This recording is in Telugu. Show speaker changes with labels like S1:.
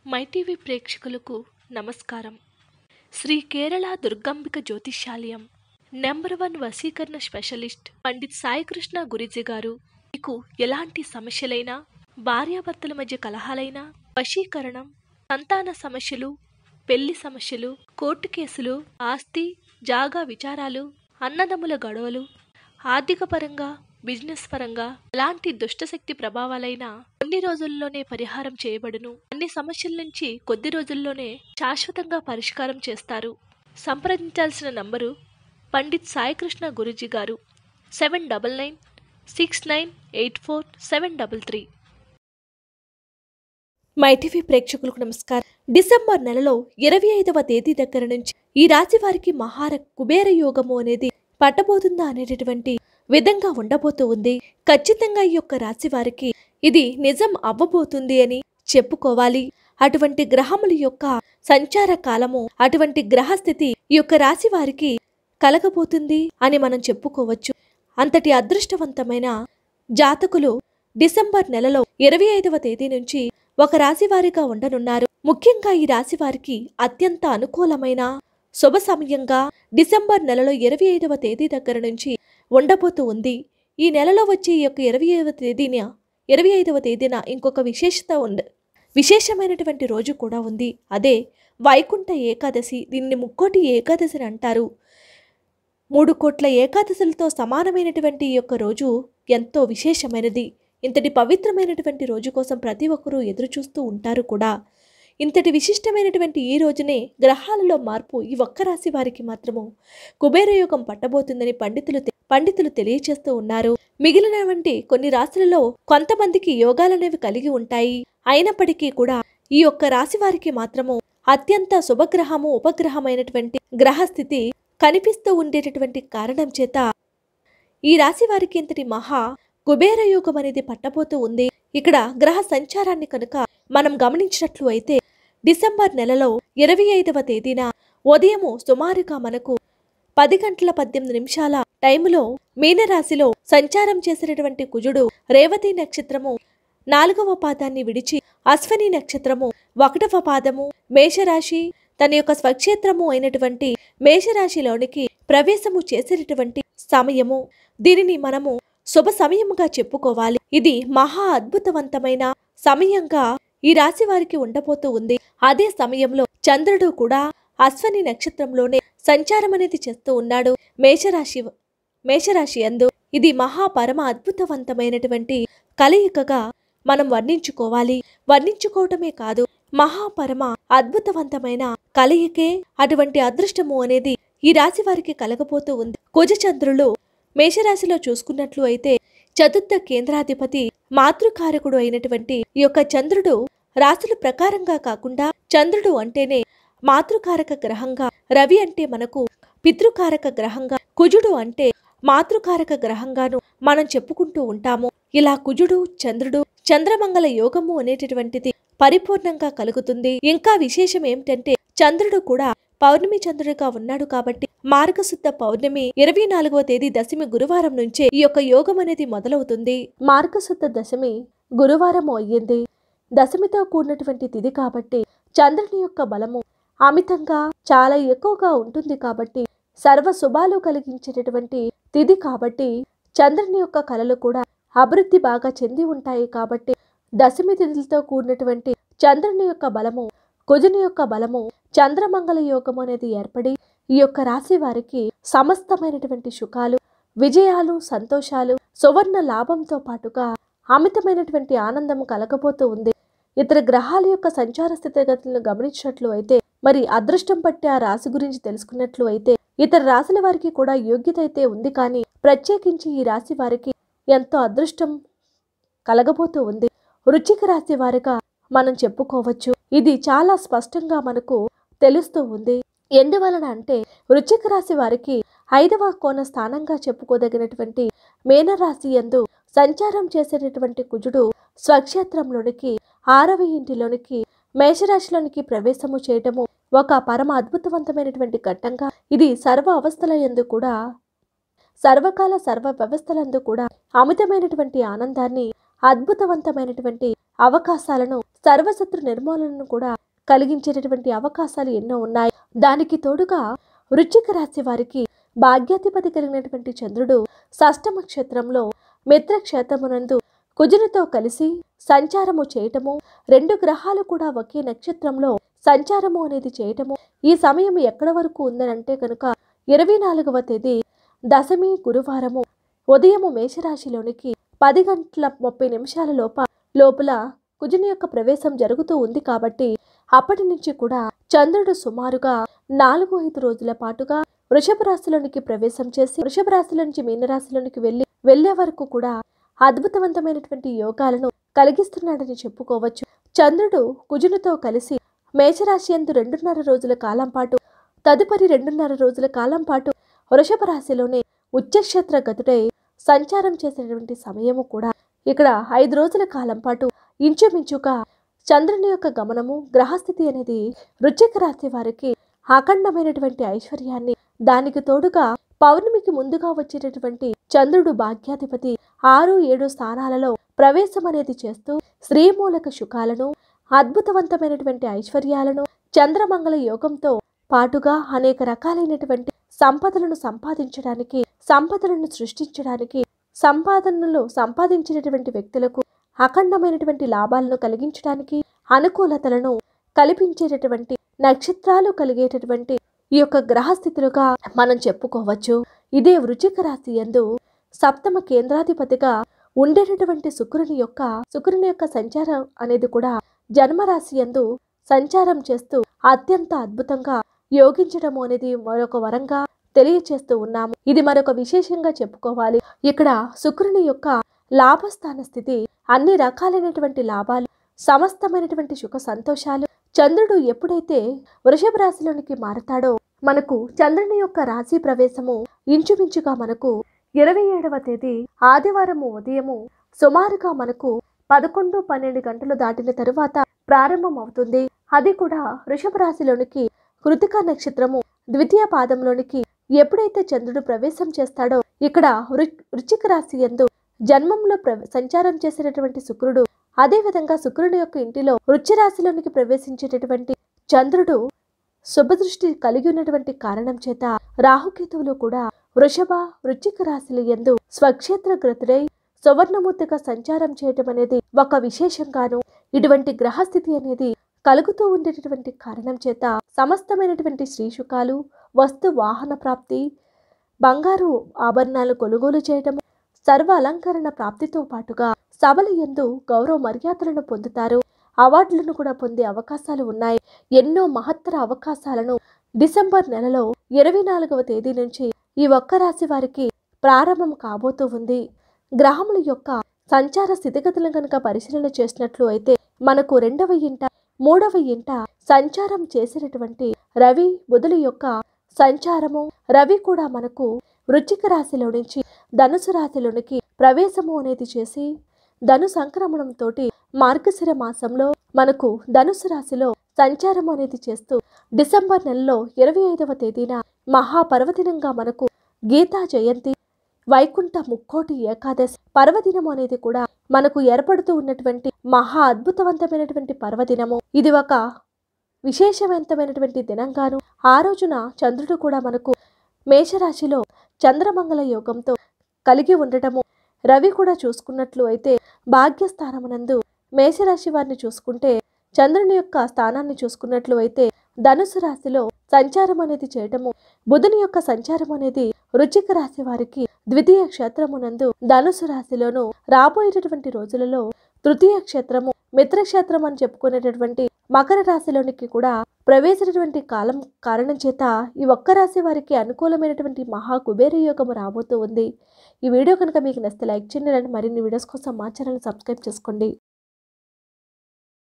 S1: మైటీవీ ప్రేక్షకులకు నమస్కారం శ్రీ కేరళ దుర్గాంబిక జ్యోతిష్యాలయం నెంబర్ వన్ వశీకరణ స్పెషలిస్ట్ పండిత్ సాయికృష్ణ గురిజీ గారు మీకు ఎలాంటి సమస్యలైనా భార్యాభర్తల మధ్య కలహాలైనా వశీకరణం సంతాన సమస్యలు పెళ్లి సమస్యలు కోర్టు కేసులు ఆస్తి జాగా విచారాలు అన్నదమ్ముల గొడవలు ఆర్థిక పరంగా బిజినెస్ పరంగా ఎలాంటి దుష్టశక్తి ప్రభావాలైనా కొన్ని రోజుల్లోనే పరిహారం చేయబడును అన్ని సమస్యల నుంచి కొద్ది రోజుల్లోనే శాశ్వతంగా పరిష్కారం చేస్తారు సంప్రదించాల్సిన నంబరు పండిత్ సాయికృష్ణ గురుజీ గారు seven double nine six nine eight four seven double three
S2: My TV ప్రేక్షకులకు నమస్కారం డిసెంబర్ నెలలో ఇరవై ఐదవ తేదీ దగ్గర నుంచి ఈ రాశి వారికి మహార కుబేర యోగము అనేది పట్టబోతుందా అనేటటువంటి విధంగా ఉండబోతూ ఉంది ఖచ్చితంగా ఈ యొక్క రాశి వారికి ఇది నిజం అవ్వబోతుంది అని చెప్పుకోవాలి అటువంటి గ్రహముల యొక్క సంచార కాలము అటువంటి గ్రహస్థితి ఈ యొక్క రాశి వారికి కలగబోతుంది అని మనం చెప్పుకోవచ్చు అంతటి అదృష్టవంతమైన జాతకులు డిసెంబర్ నెలలో ఇరవై ఐదవ తేదీ నుంచి ఒక రాశి వారిగా ఉండనున్నారు ముఖ్యంగా ఈ రాశి వారికి అత్యంత అనుకూలమైన శుభ సమయంగా డిసెంబర్ నెలలో ఇరవై ఐదవ తేదీ దగ్గర నుంచి ఉండబోతూ ఉంది ఈ నెలలో వచ్చే ఈ యొక్క ఇరవై ఐదవ తేదీన ఇరవై ఐదవ తేదీన ఇంకొక విశేషత ఉంది విశేషమైనటువంటి రోజు కూడా ఉంది అదే వైకుంఠ ఏకాదశి దీన్ని ముక్కోటి ఏకాదశి అని అంటారు మూడు కోట్ల ఏకాదశులతో సమానమైనటువంటి ఈ యొక్క రోజు ఎంతో విశేషమైనది ఇంతటి పవిత్రమైనటువంటి రోజు కోసం ప్రతి ఒక్కరూ ఎదురు చూస్తూ ఉంటారు కూడా ఇంతటి విశిష్టమైనటువంటి ఈ రోజునే గ్రహాలలో మార్పు ఈ ఒక్క రాశి వారికి మాత్రము కుబేరయోగం పట్టబోతుందని పండితులు తె- పండితులు తెలియచేస్తూ ఉన్నారు మిగిలిన వంటి కొన్ని రాశులలో కొంతమందికి యోగాలనేవి కలిగి ఉంటాయి అయినప్పటికీ కూడా ఈ యొక్క రాశి వారికి మాత్రము అత్యంత శుభగ్రహము ఉపగ్రహమైనటువంటి గ్రహస్థితి కనిపిస్తూ ఉండేటటువంటి కారణం చేత ఈ రాశి వారికి ఇంతటి మహా కుబేర యోగం అనేది పట్టబోతూ ఉంది ఇక్కడ గ్రహ సంచారాన్ని కనుక మనం గమనించినట్లు అయితే డిసెంబర్ నెలలో ఇరవై ఐదవ తేదీన ఉదయము సుమారుగా మనకు పది గంటల పద్దెనిమిది నిమిషాల టైములో మీనరాశిలో సంచారం చేసినటువంటి కుజుడు రేవతి నక్షత్రము నాలుగవ పాదాన్ని విడిచి అశ్వని నక్షత్రము ఒకటవ పాదము మేషరాశి తన యొక్క స్వక్షేత్రము అయినటువంటి మేషరాశిలోనికి ప్రవేశము చేసేటటువంటి సమయము దీనిని మనము శుభ సమయముగా చెప్పుకోవాలి ఇది మహా అద్భుతవంతమైన సమయంగా ఈ రాశి వారికి ఉండబోతూ ఉంది అదే సమయంలో చంద్రుడు కూడా అశ్వని నక్షత్రంలోనే సంచారం అనేది చేస్తూ ఉన్నాడు మేషరాశి మేషరాశి అందు ఇది మహా పరమ అద్భుతవంతమైనటువంటి కలయికగా మనం వర్ణించుకోవాలి వర్ణించుకోవటమే కాదు మహాపరమ అద్భుతవంతమైన కలయికే అటువంటి అదృష్టము అనేది ఈ రాశి వారికి కలగబోతూ ఉంది కుజచంద్రులు మేషరాశిలో చూసుకున్నట్లు అయితే చతుర్థ కేంద్రాధిపతి మాతృకారకుడు అయినటువంటి ఈ యొక్క చంద్రుడు రాశుల ప్రకారంగా కాకుండా చంద్రుడు అంటేనే మాతృకారక గ్రహంగా రవి అంటే మనకు పితృకారక గ్రహంగా కుజుడు అంటే మాతృకారక గ్రహంగాను మనం చెప్పుకుంటూ ఉంటాము ఇలా కుజుడు చంద్రుడు చంద్రమంగళ యోగము అనేటటువంటిది పరిపూర్ణంగా కలుగుతుంది ఇంకా విశేషం ఏమిటంటే చంద్రుడు కూడా పౌర్ణమి చంద్రుడిగా ఉన్నాడు కాబట్టి మార్గశుద్ధ పౌర్ణమి ఇరవై నాలుగవ తేదీ దశమి గురువారం నుంచే ఈ యొక్క యోగం అనేది మొదలవుతుంది మార్గశుద్ధ దశమి గురువారం అయ్యింది దశమితో కూడినటువంటి తిథి కాబట్టి చంద్రుని యొక్క బలము అమితంగా చాలా ఎక్కువగా ఉంటుంది కాబట్టి సర్వ శుభాలు కలిగించేటటువంటి తిథి కాబట్టి చంద్రుని యొక్క కళలు కూడా అభివృద్ధి బాగా చెంది ఉంటాయి కాబట్టి దశమి తిథులతో కూడినటువంటి చంద్రుని యొక్క బలము కుజుని యొక్క బలము చంద్రమంగళ యోగం అనేది ఏర్పడి ఈ యొక్క రాశి వారికి సమస్తమైనటువంటి సుఖాలు విజయాలు సంతోషాలు సువర్ణ లాభంతో పాటుగా అమితమైనటువంటి ఆనందం కలగబోతూ ఉంది ఇతర గ్రహాల యొక్క సంచార స్థితిగతులను గమనించినట్లు అయితే మరి అదృష్టం పట్టి ఆ రాశి గురించి తెలుసుకున్నట్లు అయితే ఇతర రాశుల వారికి కూడా యోగ్యత అయితే ఉంది కానీ ప్రత్యేకించి ఈ రాశి వారికి ఎంతో అదృష్టం కలగబోతూ ఉంది వృచ్చిక రాశి వారిగా మనం చెప్పుకోవచ్చు ఇది చాలా స్పష్టంగా మనకు తెలుస్తూ ఉంది ఎందువలన అంటే వృచ్చిక రాశి వారికి ఐదవ కోణ స్థానంగా చెప్పుకోదగినటువంటి మేనరాశి యందు సంచారం చేసేటటువంటి కుజుడు స్వక్షేత్రంలోనికి ఆరవ ఇంటిలోనికి మేషరాశిలోనికి ప్రవేశము చేయటము ఒక పరమ అద్భుతవంతమైనటువంటి ఘట్టంగా ఇది సర్వ అవస్థల యందు కూడా సర్వకాల సర్వ వ్యవస్థలందు కూడా అమితమైనటువంటి ఆనందాన్ని అద్భుతవంతమైనటువంటి అవకాశాలను సర్వశత్రు నిర్మూలనను కూడా కలిగించేటటువంటి అవకాశాలు ఎన్నో ఉన్నాయి దానికి తోడుగా వృశ్చిక రాశి వారికి భాగ్యాధిపతి కలిగినటువంటి చంద్రుడు షష్టమ క్షేత్రంలో మిత్ర క్షేత్రమునందు కుజునితో కలిసి సంచారము చేయటము రెండు గ్రహాలు కూడా ఒకే నక్షత్రంలో సంచారము అనేది చేయటము ఈ సమయం ఎక్కడ వరకు ఉందనంటే కనుక ఇరవై నాలుగవ తేదీ దశమి గురువారము ఉదయము మేషరాశిలోనికి పది గంటల ముప్పై నిమిషాల లోప లోపల కుజుని యొక్క ప్రవేశం జరుగుతూ ఉంది కాబట్టి అప్పటి నుంచి కూడా చంద్రుడు సుమారుగా నాలుగు ఐదు రోజుల పాటుగా వృషభ రాశిలోనికి ప్రవేశం చేసి వృషభ రాశిలో నుంచి మీనరాశిలోనికి వెళ్ళి వెళ్లే వరకు కూడా అద్భుతవంతమైనటువంటి యోగాలను కలిగిస్తున్నాడని చెప్పుకోవచ్చు చంద్రుడు కుజునితో కలిసి మేషరాశి ఎందు రెండున్నర రోజుల కాలం పాటు తదుపరి రెండున్నర రోజుల కాలం పాటు వృషభ రాశిలోనే ఉచ్చక్షేత్ర గతుడై సంచారం చేసేటువంటి సమయము కూడా ఇక్కడ ఐదు రోజుల కాలం పాటు ఇంచుమించుగా చంద్రుని యొక్క గమనము గ్రహస్థితి అనేది వృశ్చిక రాశి వారికి అఖండమైనటువంటి ఐశ్వర్యాన్ని దానికి తోడుగా పౌర్ణమికి ముందుగా వచ్చేటటువంటి చంద్రుడు భాగ్యాధిపతి ఆరు ఏడు స్థానాలలో ప్రవేశం అనేది చేస్తూ శ్రీమూలక శుకాలను అద్భుతవంతమైనటువంటి ఐశ్వర్యాలను చంద్రమంగళ యోగంతో పాటుగా అనేక రకాలైనటువంటి సంపదలను సంపాదించడానికి సంపదలను సృష్టించడానికి సంపాదనలు సంపాదించినటువంటి వ్యక్తులకు అఖండమైనటువంటి లాభాలను కలిగించడానికి అనుకూలతలను కల్పించేటటువంటి నక్షత్రాలు కలిగేటటువంటి ఈ యొక్క గ్రహస్థితులుగా మనం చెప్పుకోవచ్చు ఇదే వృచిక రాశి యందు సప్తమ కేంద్రాధిపతిగా ఉండేటటువంటి శుక్రుని యొక్క శుక్రుని యొక్క సంచారం అనేది కూడా జన్మరాశి యందు సంచారం చేస్తూ అత్యంత అద్భుతంగా యోగించడము అనేది మరొక వరంగా తెలియచేస్తూ ఉన్నాము ఇది మరొక విశేషంగా చెప్పుకోవాలి ఇక్కడ శుక్రుని యొక్క లాభస్థాన స్థితి అన్ని రకాలైనటువంటి లాభాలు సమస్తమైనటువంటి సుఖ సంతోషాలు చంద్రుడు ఎప్పుడైతే వృషభ రాశిలోనికి మారతాడో మనకు చంద్రుని యొక్క రాశి ప్రవేశము ఇంచుమించుగా మనకు ఇరవై ఏడవ తేదీ ఆదివారము ఉదయము సుమారుగా మనకు పదకొండు పన్నెండు గంటలు దాటిన తరువాత ప్రారంభం అవుతుంది అది కూడా వృషభ రాశిలోనికి కృతిక నక్షత్రము ద్వితీయ పాదంలోనికి ఎప్పుడైతే చంద్రుడు ప్రవేశం చేస్తాడో ఇక్కడ వృ- వృశ్చిక రాశి యందు జన్మంలో ప్ర- సంచారం చేసినటువంటి శుక్రుడు అదే విధంగా శుక్రుడి యొక్క ఇంటిలో వృశ్చి రాశిలోనికి ప్రవేశించేటటువంటి చంద్రుడు శుభదృష్టి కలిగి ఉన్నటువంటి కారణం చేత రాహుకేతువులు కూడా వృషభ వృశ్చిక రాశుల యందు స్వక్షేత్ర గ్రతుడై సువర్ణమూర్తిగా సంచారం చేయటం అనేది ఒక విశేషంగాను ఇటువంటి గ్రహస్థితి అనేది కలుగుతూ ఉండేటటువంటి కారణం చేత సమస్తమైనటువంటి శ్రీశుకాలు వస్తు వాహన ప్రాప్తి బంగారు ఆభరణాలు కొనుగోలు చేయటం సర్వ అలంకరణ ప్రాప్తితో పాటుగా సభల యందు గౌరవ మర్యాదలను పొందుతారు అవార్డులను కూడా పొందే అవకాశాలు ఉన్నాయి ఎన్నో మహత్తర అవకాశాలను డిసెంబర్ నెలలో ఇరవై నాలుగవ తేదీ నుంచి ఈ ఒక్క రాశి వారికి ప్రారంభం కాబోతూ ఉంది గ్రహముల యొక్క సంచార స్థితిగతులను కనుక పరిశీలన చేసినట్లు అయితే మనకు రెండవ ఇంట మూడవ ఇంట సంచారం చేసినటువంటి రవి బుధుల యొక్క సంచారము రవి కూడా మనకు వృశ్చిక రాశిలో నుంచి ధనుసు రాశిలోనికి ప్రవేశము అనేది చేసి ధను సంక్రమణంతో మార్గశిర మాసంలో మనకు ధనుసు రాశిలో సంచారం అనేది చేస్తూ డిసెంబర్ నెలలో ఇరవై ఐదవ తేదీన మహాపర్వదినంగా మనకు గీతా జయంతి వైకుంఠ ముక్కోటి ఏకాదశి పర్వదినం అనేది కూడా మనకు ఏర్పడుతూ ఉన్నటువంటి మహా అద్భుతవంతమైనటువంటి పర్వదినము ఇది ఒక విశేషవంతమైనటువంటి దినంగాను ఆ రోజున చంద్రుడు కూడా మనకు మేషరాశిలో చంద్రమంగళ యోగంతో కలిగి ఉండటము రవి కూడా చూసుకున్నట్లు అయితే భాగ్యస్థానమునందు మేషరాశి వారిని చూసుకుంటే చంద్రుని యొక్క స్థానాన్ని చూసుకున్నట్లు అయితే ధనుసు రాశిలో సంచారం అనేది చేయటము బుధుని యొక్క సంచారం అనేది వృచ్చిక రాశి వారికి ద్వితీయ క్షేత్రమునందు ధనుసు రాశిలోను రాబోయేటటువంటి రోజులలో తృతీయ క్షేత్రము మిత్రక్షేత్రం అని చెప్పుకునేటటువంటి మకర రాశిలోనికి కూడా ప్రవేశించినటువంటి కాలం కారణం చేత ఈ ఒక్క రాశి వారికి అనుకూలమైనటువంటి మహా కుబేర యోగము రాబోతూ ఉంది ఈ వీడియో కనుక మీకు నచ్చితే లైక్ చేయండి ఇలాంటి మరిన్ని వీడియోస్ కోసం మా ఛానల్ సబ్స్క్రైబ్ చేసుకోండి